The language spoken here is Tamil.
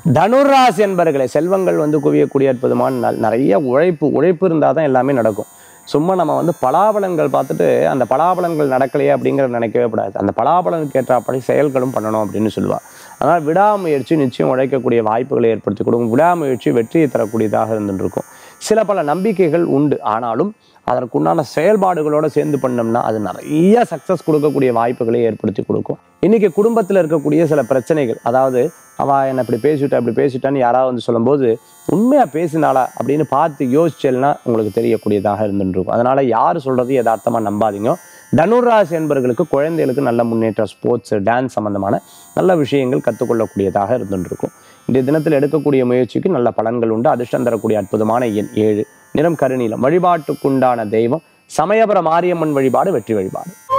தனுராசி என்பர்களே செல்வங்கள் வந்து குவியக்கூடிய அற்புதமான நாள் நிறைய உழைப்பு உழைப்பு இருந்தால் தான் எல்லாமே நடக்கும் சும்மா நம்ம வந்து பலாபலன்கள் பார்த்துட்டு அந்த பலாபலன்கள் நடக்கலையே அப்படிங்கிறத நினைக்கவே கூடாது அந்த பலாபலனுக்கு ஏற்றாப்படி செயல்களும் பண்ணணும் அப்படின்னு சொல்லுவாள் அதனால் விடாமுயற்சி நிச்சயம் உழைக்கக்கூடிய வாய்ப்புகளை ஏற்படுத்தி கொடுக்கும் விடாமுயற்சி வெற்றியை தரக்கூடியதாக இருந்துட்டு இருக்கும் சில பல நம்பிக்கைகள் உண்டு ஆனாலும் அதற்குண்டான செயல்பாடுகளோட சேர்ந்து பண்ணோம்னா அது நிறைய சக்ஸஸ் கொடுக்கக்கூடிய வாய்ப்புகளை ஏற்படுத்தி கொடுக்கும் இன்னைக்கு குடும்பத்தில் இருக்கக்கூடிய சில பிரச்சனைகள் அதாவது அவ என்னை இப்படி பேசிவிட்டா இப்படி பேசிட்டான்னு யாராவது வந்து சொல்லும்போது உண்மையாக பேசினாளா அப்படின்னு பார்த்து யோசிச்சல்னா உங்களுக்கு தெரியக்கூடியதாக இருந்துருக்கும் அதனால யார் சொல்றது யதார்த்தமாக நம்பாதீங்க தனுராசி என்பவர்களுக்கு குழந்தைகளுக்கு நல்ல முன்னேற்றம் ஸ்போர்ட்ஸ் டான்ஸ் சம்பந்தமான நல்ல விஷயங்கள் கற்றுக்கொள்ளக்கூடியதாக இருந்துருக்கும் இன்றைய தினத்தில் எடுக்கக்கூடிய முயற்சிக்கு நல்ல பலன்கள் உண்டு அதிர்ஷ்டம் தரக்கூடிய அற்புதமான எண் ஏழு நிறம் கருநீலம் வழிபாட்டுக்குண்டான தெய்வம் சமயபுர மாரியம்மன் வழிபாடு வெற்றி வழிபாடு